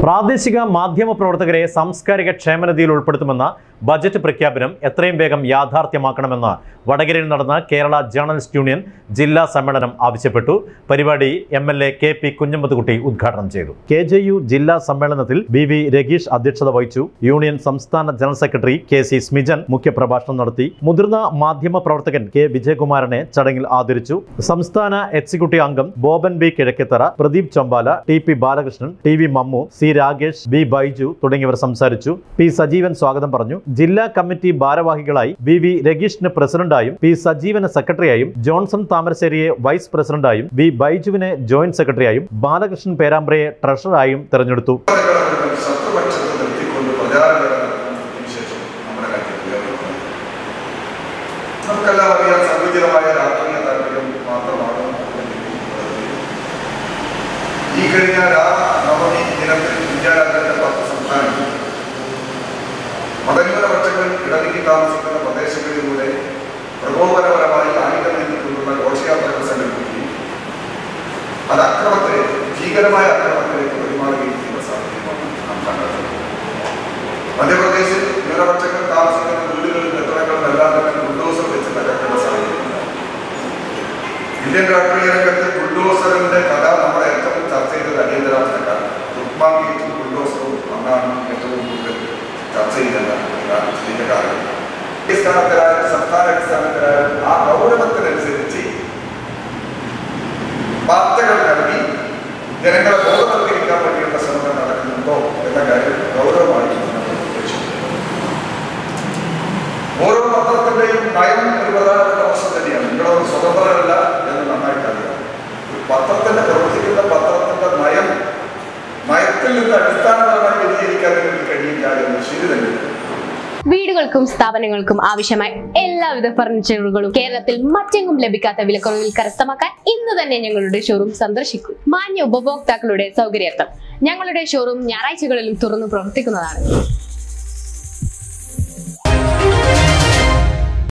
പ്രാദേശിക മാധ്യമ പ്രവർത്തകരെ സാംസ്കാരിക ക്ഷേമനിധിയിൽ ഉൾപ്പെടുത്തുമെന്ന ബജറ്റ് പ്രഖ്യാപനം എത്രയും വേഗം യാഥാർത്ഥ്യമാക്കണമെന്ന് വടകരയിൽ നടന്ന കേരള ജേർണലിസ്റ്റ് യൂണിയൻ ജില്ലാ സമ്മേളനം ആവശ്യപ്പെട്ടു പരിപാടി M L A K P Kunhammedkutty ഉദ്ഘാടനം ചെയ്തു കെ ജെ യു ജില്ലാ സമ്മേളനത്തിൽ ബി വി രഗീഷ് അധ്യക്ഷത വഹിച്ചു യൂണിയൻ സംസ്ഥാന general secretary K C Smijan മുഖ്യപ്രഭാഷണം നടത്തി മുതിർന്ന മാധ്യമ പ്രവർത്തകൻ കെ വിജയകുമാരനെ ചടങ്ങിൽ ആദരിച്ചു സംസ്ഥാന എക്സിക്യൂട്ടീവ് അംഗം Boban B Kizhakkethara Pradeep Champala T P Balakrishnan T V Mammu C Ragesh B Baiju തുടങ്ങിയവർ സംസാരിച്ചു പി സജീവൻ സ്വാഗതം പറഞ്ഞു ജില്ലാ കമ്മിറ്റി ഭാരവാഹികളായി വി വി രഗീഷിന് പ്രസിഡന്റായും പി സജീവന് സെക്രട്ടറിയായും ജോൺസൺ താമരശ്ശേരിയെ വൈസ് പ്രസിഡന്റായും വി ബൈജുവിനെ ജോയിന്റ് സെക്രട്ടറിയായും ബാലകൃഷ്ണൻ പേരാമ്പ്രയെ ട്രഷററായും തെരഞ്ഞെടുത്തു ശത്രുപക്ഷത്ത് നിർത്തിക്കൊണ്ട് പ്രചാരണം നടത്തുന്നതിന് ശേഷം നമ്മുടെ രാജ്യത്ത് ഉയർന്നു നമുക്കെല്ലാം അറിയാം സങ്കുചിതമായ രാഷ്ട്രീയ താല്പര്യം മാത്രമാണ് ഈ കഴിഞ്ഞ രാ- നവമി ദിനത്തിൽ ഇന്ത്യ രാജ്യത്തെ പത്ത് സംസ്ഥാനങ്ങൾ മതന്യൂനപക്ഷങ്ങൾ ഇടതിക്ക് താമസിക്കുന്ന പ്രദേശങ്ങളിലൂടെ പ്രകോപനപരമായി ആയുധം നീക്കിക്കൊണ്ടുള്ള ഘോഷയാത്രകൾ സംഘടിപ്പിക്കുകയും അത് അക്രമത്തിലേക്ക് ഭീകരമായ അക്രമത്തിലേക്ക് പെരുമാറുകയും ചെയ്യുന്ന സാഹചര്യമാണ് നാം കണ്ടത് മധ്യപ്രദേശിൽ ന്യൂനപക്ഷങ്ങൾ താമസിക്കുന്ന വീടുകളിൽ കെട്ടിടങ്ങളും എല്ലാം തന്നെ ബുൾഡോസർ വെച്ച് തകർക്കേണ്ട സാഹചര്യം ഇന്ത്യൻ രാഷ്ട്രീയ രംഗത്ത് ബുൾഡോസറിന്റെ കഥ നമ്മൾ ഏറ്റവും ചർച്ച ചെയ്തത് അടിയന്തരാവസ്ഥക്കാണ് റുക്മാൻ ഗേറ്റും ബുൾഡോസറും അന്നാണ് ഏറ്റവും കൂടുതൽ ചർച്ച ചെയ്തത് ഇതിന്റെ കാര്യം അടിസ്ഥാനത്തിലായാലും സംസ്ഥാന അടിസ്ഥാനത്തിലായാലും ആ ഗൗരവത്തിനനുസരിച്ച് വാർത്തകൾ നൽകി ജനങ്ങളെ ബോധവൽക്കരിക്കാൻ വേണ്ടിയുള്ള ശ്രമങ്ങൾ നടക്കുന്നുണ്ടോ എന്ന കാര്യം ഗൗരവമായി നമ്മൾ പരിശോധിക്കണം. ഓരോ പത്രത്തിന്റെയും നയം ഒരു പ്രധാനപ്പെട്ട വശം തന്നെയാണ് നിങ്ങളൊന്നും സ്വതന്ത്രരല്ല എന്ന് നന്നായിട്ട് അറിയാം ഒരു പത്രത്തിന്റെ പ്രവർത്തിക്കുന്ന പത്രത്തിന്റെ നയം നയത്തിൽ നിന്ന് അടിസ്ഥാനപരമായി വ്യതിചരിക്കാൻ നിങ്ങൾക്ക് കഴിയില്ല എന്ന് ശരി തന്നെയാണ് വീടുകൾക്കും സ്ഥാപനങ്ങൾക്കും ആവശ്യമായ എല്ലാവിധ ഫർണിച്ചറുകളും കേരളത്തിൽ മറ്റെങ്ങും ലഭിക്കാത്ത വിലക്കുറവിൽ കരസ്ഥമാക്കാൻ ഇന്ന് തന്നെ ഞങ്ങളുടെ ഷോറൂം സന്ദർശിക്കൂ മാന്യ ഉപഭോക്താക്കളുടെ സൗകര്യാർത്ഥം ഞങ്ങളുടെ ഷോറൂം ഞായറാഴ്ചകളിലും തുറന്നു പ്രവർത്തിക്കുന്നതാണ്